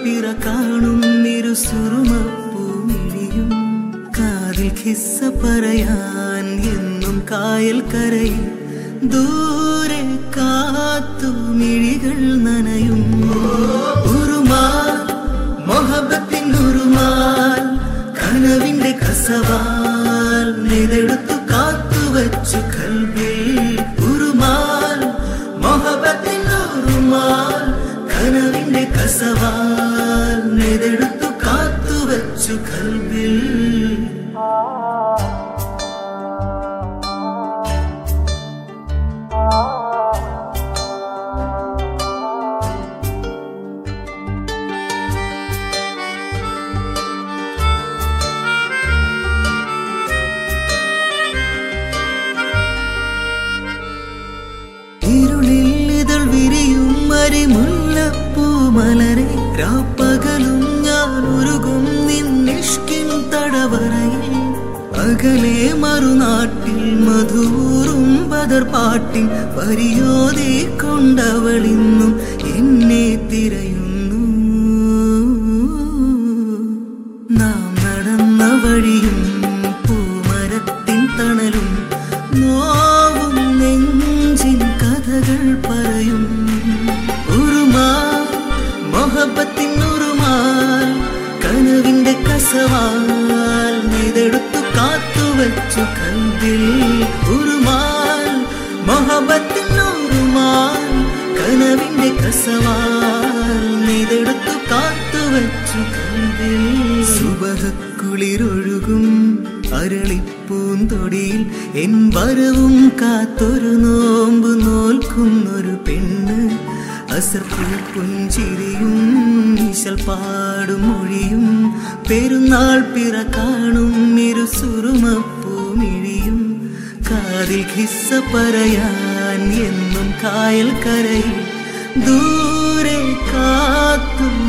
പിറ കാണും ഇരു സുറുമപ്പൂമിഴിയും കാതിൽ ഖിസ്സ പറയാൻ എന്നും കായൽ കരയിൽ ദൂരെ കാത്തു മിഴികൾ നനയും ഉറുമാൽ മൊഹബത്തിൻ ഉറുമാൽ കനവിന്റെ കസവാൽ നെതെടുത്തു കാത്തുവച്ചു കൽവിൽ ഉറുമാൽ മൊഹബത്തിൻ ഉറുമാൽ കനവിന്റെ കസവാൽ നെതെടുത്തു കാത്തുവച്ചു കൽവിൽ ഇരുളിൽ ഇതൾ വിരിയും മരിമുല്ലപ്പൂ മലരെ രാപ്പകലും ഞാൻ ഉരുകും നിന്നിഷ്കിൻ തടവറയിൽ അകലെ മറുനാട്ടിൽ മധുറും ബദർ പാട്ടിൻ പരിയോതി കൊണ്ടവളിന്നും എന്നെ തിരയുന്നു നാം നടന്ന വഴിയും പൂമരത്തിൻ തണലും നോവും നെഞ്ചിൻ കഥകൾ പറയും ഉറുമാൽ മൊഹബത്തിൻ ഉറുമാൽ കനവിന്റെ കസവാൽ നെയ്തെടുത്തു കാത്തുവച്ചു കൽവിൽ ഉറുമാൽ മൊഹബത്തിൻ ഉറുമാൽ കനവിന്റെ കസവാൽ നെയ്തെടുത്തു കാത്തുവച്ചു കൽവിൽ സുബഹക്കുളിരൊഴുകും അരളിപ്പൂന്തൊടിയിൽ എൻ വരവും കാത്തൊരു നോമ്പ് നോൽക്കുന്നൊരു പെണ്ണ് അസർപ്പുൽ പുഞ്ചിരിയും ഈശൽ പാടും മൊഴിയും പെരുന്നാൾ പിറ കാണും ഇരു സുറുമപ്പൂമിഴിയും കാതിൽ ഖിസ്സ പറയാൻ എന്നും കായൽ കരയിൽ ദൂരെ കാത്തു